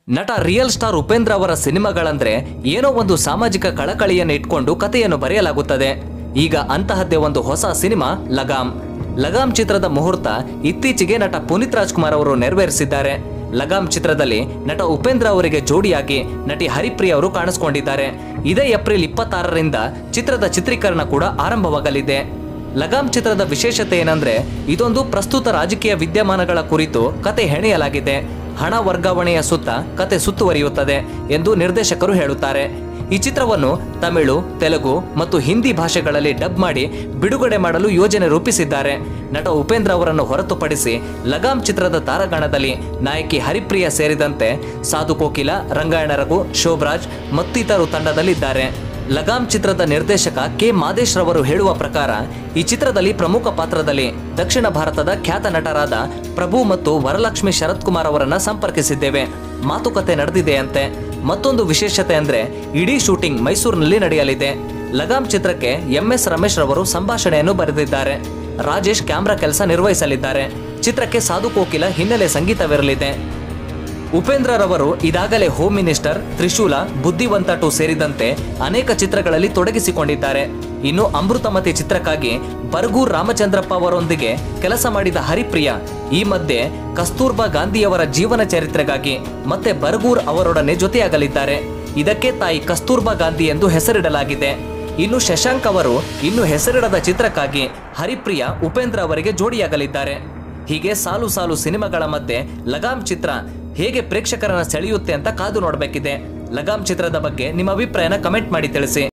ನಟ real star Upendra ಅವರ ಸಿನಿಮಾಗಳಂದ್ರೆ ಏನೋ ಒಂದು ಸಾಮಾಜಿಕ ಕಳಕಳಿಯನ್ನು ಇಟ್ಕೊಂಡು ಕಥೆಯನ್ನು ಬರೆಯಲಾಗುತ್ತದೆ ಈಗ ಅಂತಹದ್ದೇ ಒಂದು ಹೊಸ ಸಿನಿಮಾ ಲಗಾಮ್ ಲಗಾಮ್ ಚಿತ್ರದ ಮುಹೂರ್ತ ಇತ್ತೀಚೆಗೆ ನಟ ಪುನೀತ್ ರಾಜ್ಕುಮಾರ್ ಅವರು ನೆರವೇರಿಸಿದ್ದಾರೆ ಲಗಾಮ್ ಚಿತ್ರದಲ್ಲಿ ನಟ ಉಪೇಂದ್ರ ಅವರಿಗೆ ಜೋಡಿಯಾಗಿ ನಟಿ ಹರಿಪ್ರಿಯ ಅವರು ಕಾಣಿಸಿಕೊಂಡಿದ್ದಾರೆ ಇದೇ ಏಪ್ರಿಲ್ ಇಪ್ಪತ್ತಾರರಿಂದ ಚಿತ್ರದ ಚಿತ್ರೀಕರಣ ಕೂಡ ಆರಂಭವಾಗಲಿದೆ ಲಗಾಮ್ ಚಿತ್ರದ ವಿಶೇಷತೆ ಏನಂದ್ರೆ ಇದೊಂದು ಪ್ರಸ್ತುತ ರಾಜಕೀಯ ವಿದ್ಯಮಾನಗಳ ಕುರಿತು ಕತೆ ಹೆಣೆಯಲಾಗಿದೆ ಹಣ ವರ್ಗಾವಣೆಯ ಸುತ್ತ ಕತೆ ಸುತ್ತುವರಿಯುತ್ತದೆ ಎಂದು ನಿರ್ದೇಶಕರು ಹೇಳುತ್ತಾರೆ ಈ ಚಿತ್ರವನ್ನು ತಮಿಳು ತೆಲುಗು ಮತ್ತು ಹಿಂದಿ ಭಾಷೆಗಳಲ್ಲಿ ಡಬ್ ಮಾಡಿ ಬಿಡುಗಡೆ ಮಾಡಲು ಯೋಜನೆ ರೂಪಿಸಿದ್ದಾರೆ ನಟ ಉಪೇಂದ್ರ ಅವರನ್ನು ಹೊರತುಪಡಿಸಿ ಲಗಾಮ್ ಚಿತ್ರದ ತಾರಾಗಣದಲ್ಲಿ ನಾಯಕಿ ಹರಿಪ್ರಿಯ ಸೇರಿದಂತೆ ಸಾಧು ಕೋಕಿಲ ರಂಗಾಯಣ ರಘು ಶೋಭರಾಜ್ ಮತ್ತಿತರರು ತಂಡದಲ್ಲಿದ್ದಾರೆ ಲಗಾಮ್ ಚಿತ್ರದ ನಿರ್ದೇಶಕ ಕೆ ಮಾದೇಶ್ ರವರು ಹೇಳುವ ಪ್ರಕಾರ ಈ ಚಿತ್ರದಲ್ಲಿ ಪ್ರಮುಖ ಪಾತ್ರದಲ್ಲಿ ದಕ್ಷಿಣ ಭಾರತದ ಖ್ಯಾತ ನಟರಾದ ಪ್ರಭು ಮತ್ತು ವರಲಕ್ಷ್ಮಿ ಶರತ್ ಕುಮಾರ್ ಅವರನ್ನ ಸಂಪರ್ಕಿಸಿದ್ದೇವೆ ಮಾತುಕತೆ ನಡೆದಿದೆಯಂತೆ ಮತ್ತೊಂದು ವಿಶೇಷತೆ ಅಂದ್ರೆ ಇಡೀ ಶೂಟಿಂಗ್ ಮೈಸೂರಿನಲ್ಲಿ ನಡೆಯಲಿದೆ ಲಗಾಮ್ ಚಿತ್ರಕ್ಕೆ ಎಂ ಎಸ್ ರಮೇಶ್ ರವರು ಸಂಭಾಷಣೆಯನ್ನು ಬರೆದಿದ್ದಾರೆ ರಾಜೇಶ್ ಕ್ಯಾಮ್ರಾ ಕೆಲಸ ನಿರ್ವಹಿಸಲಿದ್ದಾರೆ ಚಿತ್ರಕ್ಕೆ ಸಾಧು ಕೋಕಿಲ ಹಿನ್ನೆಲೆ ಸಂಗೀತವಿರಲಿದೆ ಉಪೇಂದ್ರ ರವರು ಇದಾಗಲೇ ಹೋಮ್ ಮಿನಿಸ್ಟರ್ ತ್ರಿಶೂಲ ಬುದ್ಧಿವಂತ ಟು ಸೇರಿದಂತೆ ಅನೇಕ ಚಿತ್ರಗಳಲ್ಲಿ ತೊಡಗಿಸಿಕೊಂಡಿದ್ದಾರೆ ಇನ್ನು ಅಮೃತಮತಿ ಚಿತ್ರಕ್ಕಾಗಿ ಬರ್ಗೂರ್ ರಾಮಚಂದ್ರಪ್ಪ ಅವರೊಂದಿಗೆ ಕೆಲಸ ಮಾಡಿದ ಹರಿಪ್ರಿಯ ಈ ಮಧ್ಯೆ ಕಸ್ತೂರ್ಬಾ ಗಾಂಧಿಯವರ ಜೀವನ ಚರಿತ್ರೆಗಾಗಿ ಮತ್ತೆ ಬರ್ಗೂರ್ ಅವರೊಡನೆ ಜೊತೆಯಾಗಲಿದ್ದಾರೆ ಇದಕ್ಕೆ ತಾಯಿ ಕಸ್ತೂರ್ಬಾ ಗಾಂಧಿ ಎಂದು ಹೆಸರಿಡಲಾಗಿದೆ ಇನ್ನು ಶಶಾಂಕ್ ಅವರು ಇನ್ನು ಹೆಸರಿಡದ ಚಿತ್ರಕ್ಕಾಗಿ ಹರಿಪ್ರಿಯ ಉಪೇಂದ್ರ ಅವರಿಗೆ ಜೋಡಿಯಾಗಲಿದ್ದಾರೆ ಹೀಗೆ ಸಾಲು ಸಾಲು ಸಿನಿಮಾಗಳ ಮಧ್ಯೆ ಲಗಾಮ್ ಚಿತ್ರ ಹೇಗೆ ಪ್ರೇಕ್ಷಕರನ್ನ ಸೆಳೆಯುತ್ತೆ ಅಂತ ಕಾದು ನೋಡಬೇಕಿದೆ ಲಗಾಮ್ ಚಿತ್ರದ ಬಗ್ಗೆ ನಿಮ್ಮ ಅಭಿಪ್ರಾಯನ ಕಮೆಂಟ್ ಮಾಡಿ ತಿಳಿಸಿ